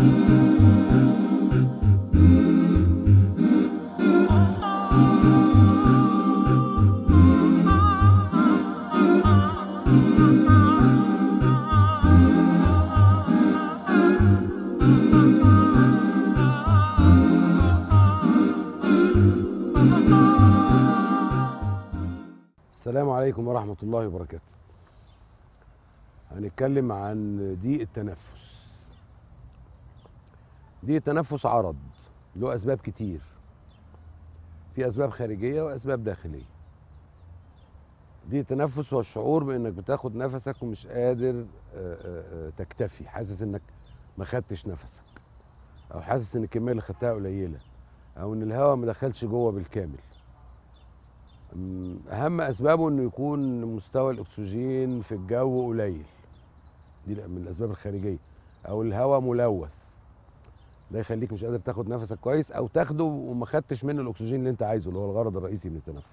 السلام عليكم ورحمة الله وبركاته هنتكلم عن ضيق التنفس ضيق التنفس عرض له أسباب كتير في أسباب خارجية وأسباب داخلية ضيق التنفس هو الشعور بأنك بتاخد نفسك ومش قادر آه، آه، آه، تكتفي حاسس إنك ما خدتش نفسك أو حاسس إن الكمية اللي خدتها قليلة أو إن الهواء ما دخلش جوه بالكامل أم، اهم اسبابه انه يكون مستوى الاكسجين في الجو قليل دي من الاسباب الخارجيه او الهواء ملوث ده يخليك مش قادر تاخد نفسك كويس او تاخده وما خدتش منه الاكسجين اللي انت عايزه اللي هو الغرض الرئيسي من التنفس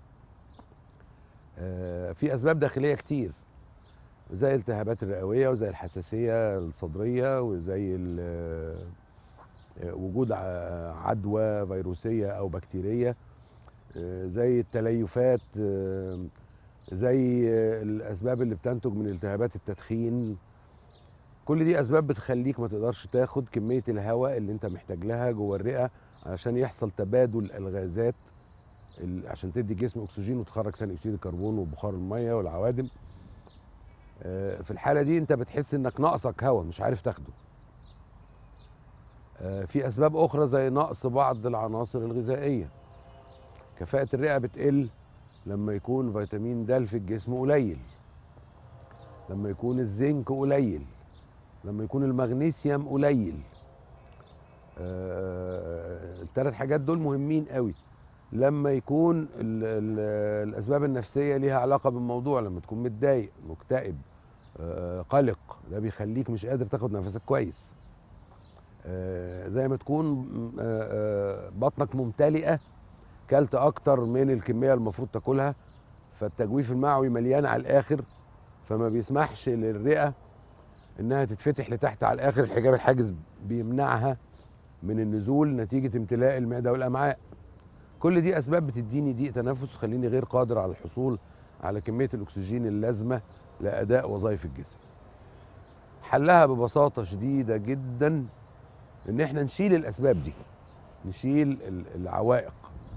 آه، في اسباب داخليه كتير زي الالتهابات الرئويه وزي الحساسيه الصدريه وزي ال- آه، وجود ع- عدوى فيروسيه او بكتيريه آه، زي التليفات آه، زي آه، الاسباب اللي بتنتج من التهابات التدخين كل دي اسباب بتخليك ما تقدرش تاخد كميه الهواء اللي انت محتاج لها جوه الرئه علشان يحصل تبادل الغازات ال- عشان تدي جسم اكسجين وتخرج ثاني اكسيد الكربون وبخار الميه والعوادم آه، في الحاله دي انت بتحس انك ناقصك هواء مش عارف تاخده آه، في اسباب اخرى زي نقص بعض العناصر الغذائيه كفاءة الرئة بتقل لما يكون فيتامين د في الجسم قليل لما يكون الزنك قليل لما يكون المغنيسيوم قليل آه، الثلاث حاجات دول مهمين قوي لما يكون ال ال الاسباب النفسيه ليها علاقه بالموضوع لما تكون متضايق مكتئب آه، قلق ده بيخليك مش قادر تاخد نفسك كويس آه، زي ما تكون م- آه، آه، بطنك ممتلئه كلت اكتر من الكميه المفروض تاكلها فالتجويف المعوي مليان على الاخر فما بيسمحش للرئه انها تتفتح لتحت على الاخر الحجاب الحاجز بيمنعها من النزول نتيجه امتلاء المعده والامعاء كل دي اسباب بتديني ضيق تنفس وتخليني غير قادر على الحصول على كميه الاكسجين اللازمه لاداء وظائف الجسم حلها ببساطه شديده جدا ان احنا نشيل الاسباب دي نشيل ال- العوائق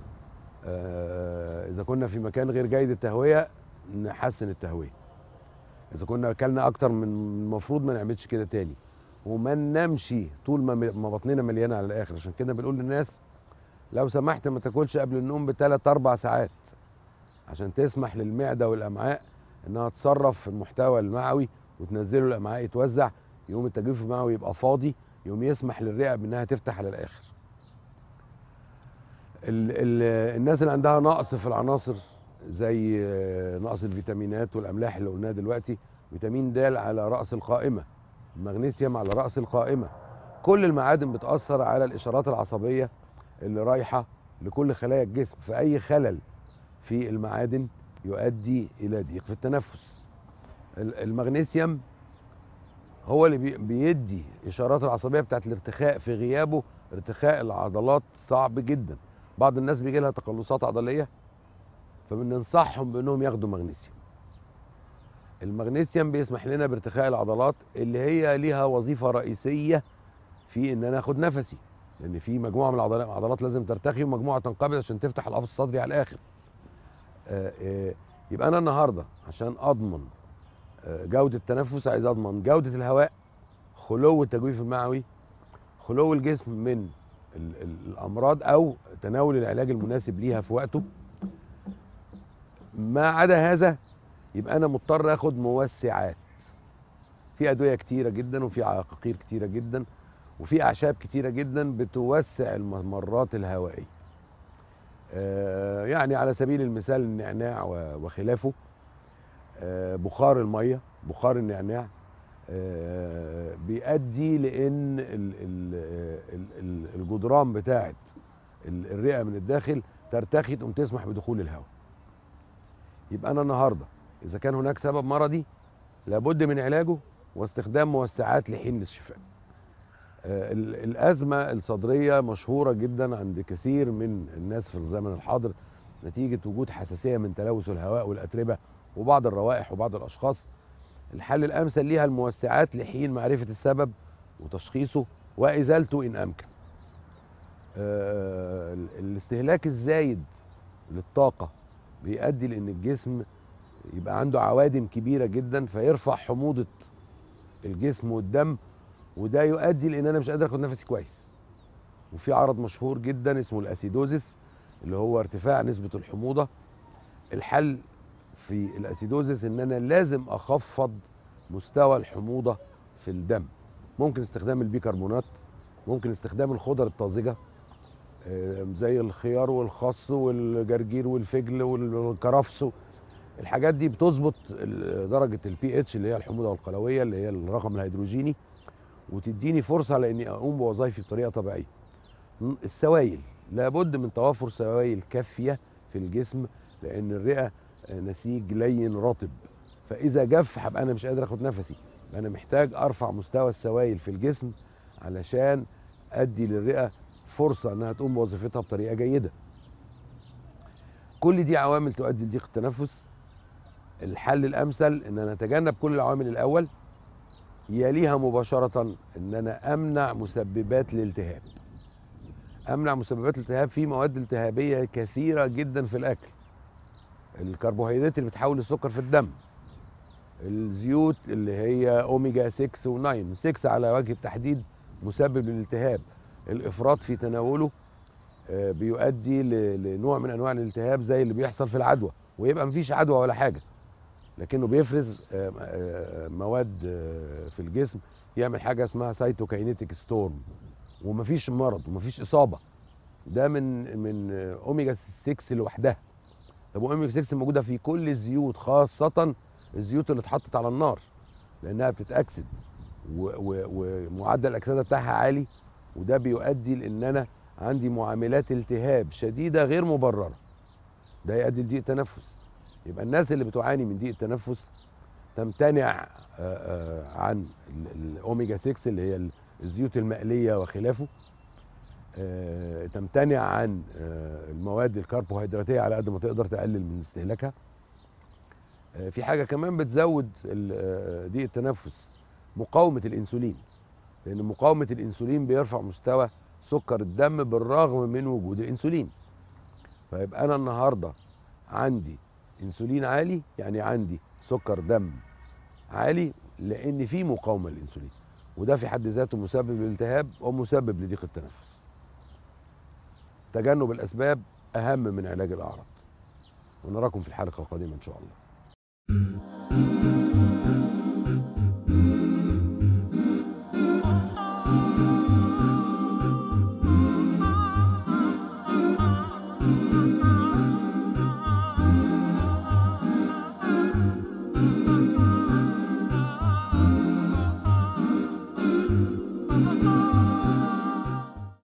آه، اذا كنا في مكان غير جيد التهويه نحسن التهويه اذا كنا اكلنا اكتر من المفروض ما نعملش كده تاني وما ننامش طول ما ما بطننا مليانه على الاخر عشان كده بنقول للناس لو سمحت ما تاكلش قبل النوم بثلاث اربع ساعات عشان تسمح للمعده والامعاء انها تصرف في المحتوى المعوي وتنزله الامعاء يتوزع يقوم التجويف المعوي يبقى فاضي يقوم يسمح للرئه بانها تفتح على الاخر ال ال الناس اللي عندها نقص في العناصر زي آه، نقص الفيتامينات والاملاح اللي قلناها دلوقتي فيتامين د على راس القائمه المغنيسيوم على راس القائمه كل المعادن بتاثر على الاشارات العصبيه اللي رايحه لكل خلايا الجسم فاي خلل في المعادن يؤدي الى ضيق في التنفس ال- المغنيسيوم هو اللي بي- بيدي اشارات العصبيه بتاعت الارتخاء في غيابه ارتخاء العضلات صعب جدا بعض الناس بيجي لها تقلصات عضليه فبننصحهم بانهم ياخدوا مغنيسيوم المغنيسيوم بيسمح لنا بارتخاء العضلات اللي هي ليها وظيفه رئيسيه في ان انا اخد نفسي لان في مجموعه من العضلات العضلات لازم ترتخي ومجموعه تنقبض عشان تفتح القفص الصدري على الاخر آه، آه، يبقى انا النهارده عشان اضمن آه، جوده التنفس عايز اضمن جوده الهواء خلو التجويف المعوي خلو الجسم من ال- ال- الامراض او تناول العلاج المناسب ليها في وقته ما عدا هذا يبقى انا مضطر اخد موسعات في ادويه كتيره جدا وفي عقاقير كتيره جدا وفي اعشاب كتيره جدا بتوسع الممرات الهوائيه آه، يعني على سبيل المثال النعناع و- وخلافه آه، بخار الميه بخار النعناع آه، بيؤدي لان ال- ال- ال- ال- الجدران بتاعه ال- الرئه من الداخل ترتخي تقوم تسمح بدخول الهواء يبقى انا النهارده اذا كان هناك سبب مرضي لابد من علاجه واستخدام موسعات لحين الشفاء آه، ال- الازمه الصدريه مشهوره جدا عند كثير من الناس في الزمن الحاضر نتيجه وجود حساسيه من تلوث الهواء والاتربه وبعض الروائح وبعض الاشخاص الحل الامثل ليها الموسعات لحين معرفه السبب وتشخيصه وازالته ان امكن آه، ال- الاستهلاك الزايد للطاقه بيؤدي لان الجسم يبقى عنده عوادم كبيره جدا فيرفع حموضه الجسم والدم وده يؤدي لان انا مش قادر اخد نفسي كويس وفي عرض مشهور جدا اسمه الاسيدوزيس اللي هو ارتفاع نسبه الحموضه الحل في الاسيدوزيس ان انا لازم اخفض مستوى الحموضه في الدم ممكن استخدام البيكربونات ممكن استخدام الخضر الطازجه آه، زي الخيار والخس والجرجير والفجل والكرفس الحاجات دي بتظبط ال- درجه البي اتش اللي هي الحموضه والقلويه اللي هي الرقم الهيدروجيني وتديني فرصه لاني اقوم بوظائفي بطريقه طبيعيه م- السوائل لابد من توافر سوائل كافيه في الجسم لان الرئه آه، نسيج لين رطب فاذا جف هبقى انا مش قادر اخد نفسي انا محتاج ارفع مستوى السوائل في الجسم علشان ادي للرئه فرصه انها تقوم بوظيفتها بطريقه جيده كل دي عوامل تؤدي لضيق التنفس الحل الامثل ان انا اتجنب كل العوامل الاول يليها مباشره ان انا امنع مسببات الالتهاب امنع مسببات الالتهاب في مواد التهابيه كثيره جدا في الاكل الكربوهيدرات اللي بتحول السكر في الدم الزيوت اللي هي اوميجا 6 و9 6 على وجه التحديد مسبب للالتهاب الافراط في تناوله آه، بيؤدي ل- لنوع من انواع الالتهاب زي اللي بيحصل في العدوى ويبقى مفيش عدوى ولا حاجه لكنه بيفرز آه، آه، مواد آه، في الجسم يعمل حاجه اسمها سايتوكاينيتيك ستورم ومفيش مرض ومفيش اصابه ده من من آه، اوميجا 6 لوحدها طب واوميجا 6 موجوده في كل الزيوت خاصه الزيوت اللي اتحطت على النار لانها بتتاكسد و- و- ومعدل الاكسده بتاعها عالي وده بيؤدي لان انا عندي معاملات التهاب شديده غير مبرره ده يؤدي لضيق تنفس يبقى الناس اللي بتعاني من ضيق التنفس تمتنع آه، آه، عن ال- الاوميجا 6 اللي هي ال- الزيوت المقليه وخلافه آه، تمتنع عن آه، المواد الكربوهيدراتيه على قد ما تقدر تقلل من استهلاكها آه، في حاجه كمان بتزود ال- آه، ضيق التنفس مقاومه الانسولين لان مقاومه الانسولين بيرفع مستوى سكر الدم بالرغم من وجود الانسولين فيبقى انا النهارده عندي انسولين عالي يعني عندي سكر دم عالي لان في مقاومه للانسولين وده في حد ذاته مسبب للالتهاب ومسبب لضيق التنفس تجنب الاسباب اهم من علاج الاعراض ونراكم في الحلقه القادمه ان شاء الله